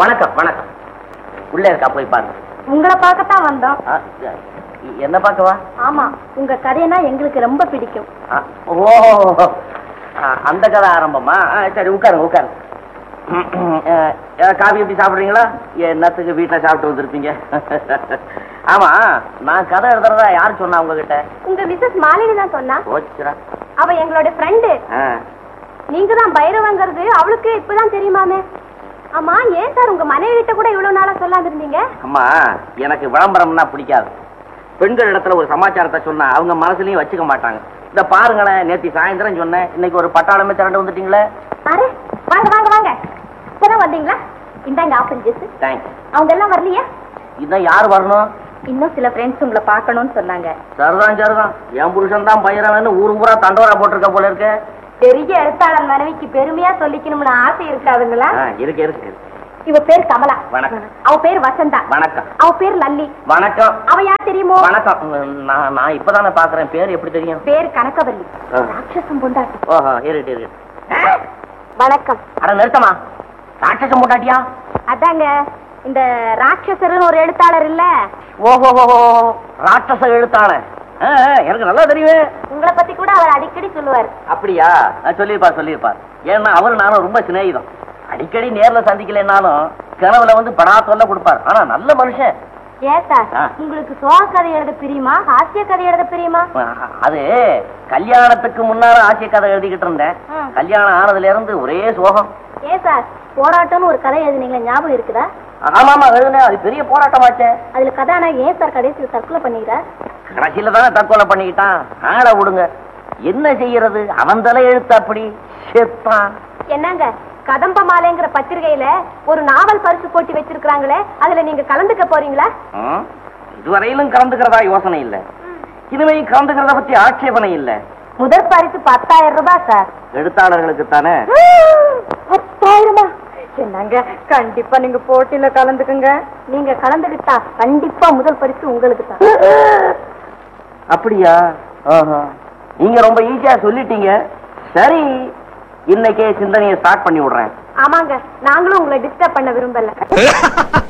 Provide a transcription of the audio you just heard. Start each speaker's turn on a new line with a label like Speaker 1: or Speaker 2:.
Speaker 1: வணக்கம் வணக்கம் உள்ளே இருக்கா போய் பாருங்க
Speaker 2: உங்களை பார்க்கத்தான் வந்தோம்
Speaker 1: ஆ, என்ன பார்க்கவா
Speaker 2: ஆமா உங்க கதைனா எங்களுக்கு ரொம்ப பிடிக்கும்
Speaker 1: ஆ, ஓ ஆ, அந்த கதை ஆரம்பமா ஆ, சரி உட்காருங்க உட்காருங்க ஆ, ஏதாவது காபி எப்படி சாப்பிடுறீங்களா என்னத்துக்கு வீட்டில் சாப்பிட்டு வந்திருப்பீங்க ஆமா நான் கதை எழுதுறதா யார் சொன்னா உங்ககிட்ட
Speaker 2: உங்க மிஸ்ஸஸ் மாலினி தான் சொன்னா
Speaker 1: போச்சுரா
Speaker 2: அவ எங்களோட ஃப்ரெண்டு
Speaker 1: ஆ
Speaker 2: நீங்க தான் பைரவங்கிறது அவளுக்கு இப்பதான் தெரியுமாமே ஆமா ஏன் சார் உங்க மனைவி கிட்ட கூட இவ்வளவு நாளா சொல்லாம இருந்தீங்க
Speaker 1: அம்மா எனக்கு விளம்பரம்னா பிடிக்காது பெண்கள் இடத்துல ஒரு சமாச்சாரத்தை சொன்னா அவங்க மனசுலயும் வச்சுக்க மாட்டாங்க இந்த பாருங்களேன் நேத்தி சாயந்தரம் சொன்னேன் இன்னைக்கு ஒரு பட்டாளமே திரண்டு வந்துட்டீங்களே
Speaker 2: அரே வாங்க வாங்க வாங்க இப்பதான் வந்தீங்களா இந்தாங்க ஆப்பிள் ஜூஸ்
Speaker 1: தேங்க்ஸ்
Speaker 2: அவங்க எல்லாம் வரலையா
Speaker 1: இதான் யார் வரணும்
Speaker 2: இன்னும் சில ஃப்ரெண்ட்ஸ் உங்களை பார்க்கணும்னு சொன்னாங்க
Speaker 1: சரிதான் சரிதான் என் புருஷன் தான் பயிரவன்னு ஊரு பூரா தண்டோரா போட்டிருக்க போல இருக்கு
Speaker 2: பெரிய எழுத்தாளர் மனைவிக்கு பெருமையா சொல்லிக்கணும்னு ஆசை இருக்காதுங்களா
Speaker 1: ஆ, இருக்கு இருக்கு இருக்கு.
Speaker 2: இவ பேர் கமலா
Speaker 1: வணக்கம்.
Speaker 2: அவ பேர் வசந்தா
Speaker 1: வணக்கம்
Speaker 2: அவ பேர் லல்லி
Speaker 1: வணக்கம்
Speaker 2: அவ யார் தெரியுமோ
Speaker 1: வணக்கம் உம், நான் நான் இப்பதானே பாக்குறேன் பேர் எப்படி தெரியும்
Speaker 2: பேர் கனகவல்லி
Speaker 1: ஆ.
Speaker 2: ராட்சசம் பொண்டாட்டி
Speaker 1: ஓஹோ இருக்கு இருக்கு
Speaker 2: வணக்கம்
Speaker 1: அட நிறுத்தமா ராட்சசம் போட்டாட்டியா
Speaker 2: அதாங்க இந்த ராட்சசர்னு ஒரு எழுத்தாளர் இல்ல
Speaker 1: ஓஹோ ஓஹோ ராட்சச எழுத்தாள ஆ, ஆ, எனக்கு நல்லா தெரியுமே
Speaker 2: உங்களை பத்தி கூட அவர் அடிக்கடி சொல்லுவார்
Speaker 1: அப்படியா நான் சொல்லியிருப்பார் சொல்லியிருப்பார் ஏன்னா அவர் நானும் ரொம்ப சிநேகிதம் அடிக்கடி நேர்ல சந்திக்கலைன்னாலும் கனவுல வந்து படா தொல்லை கொடுப்பார் ஆனா நல்ல மனுஷன்
Speaker 2: ஏன் சார்
Speaker 1: ஆ.
Speaker 2: உங்களுக்கு சோக கதை எழுத பிரியுமா ஹாஸ்ய கதை எழுத பிரியுமா
Speaker 1: அஹ், அது கல்யாணத்துக்கு முன்னால ஆசிய கதை எழுதிக்கிட்டு இருந்தேன்
Speaker 2: ம்.
Speaker 1: கல்யாணம் ஆனதுல இருந்து ஒரே சோகம்
Speaker 2: ஏன் சார் போராட்டம்னு ஒரு கதை எழுதுனீங்களா ஞாபகம் இருக்குதா
Speaker 1: ஆமா ஆமா எழுதுனேன் அது பெரிய போராட்டமாச்சே
Speaker 2: அதுல கதாநாயகன் ஏன் சார் கடைசியில் தற்கொலை பண்ணிக்கிறார்
Speaker 1: கடைசியில தானே தற்கொலை பண்ணிக்கிட்டான் ஆள விடுங்க என்ன செய்யறது அவன் தலை எழுத்து அப்படி செத்தான்
Speaker 2: என்னங்க கதம்ப மாலைங்கிற பத்திரிகையில ஒரு நாவல் பரிசு போட்டி வச்சிருக்காங்களே அதுல நீங்க கலந்துக்க போறீங்களா
Speaker 1: ம்? இதுவரையிலும் கலந்துக்கிறதா யோசனை இல்ல இனிமே கலந்துக்கிறத பத்தி ஆட்சேபனை இல்ல
Speaker 2: முதல் பரிசு பத்தாயிரம் ரூபாய் சார்
Speaker 1: எழுத்தாளர்களுக்கு தானே
Speaker 2: பத்தாயிரமா என்னங்க கண்டிப்பா நீங்க போட்டியில கலந்துக்குங்க நீங்க கலந்துக்கிட்டா கண்டிப்பா முதல் பரிசு உங்களுக்கு தான்
Speaker 1: அப்படியா ஆஹா. நீங்க ரொம்ப ஈஸியா சொல்லிட்டீங்க சரி இன்னைக்கே சிந்தனையை ஸ்டார்ட் பண்ணி விடுறேன்
Speaker 2: ஆமாங்க நாங்களும் உங்களை டிஸ்டர்ப் பண்ண விரும்பல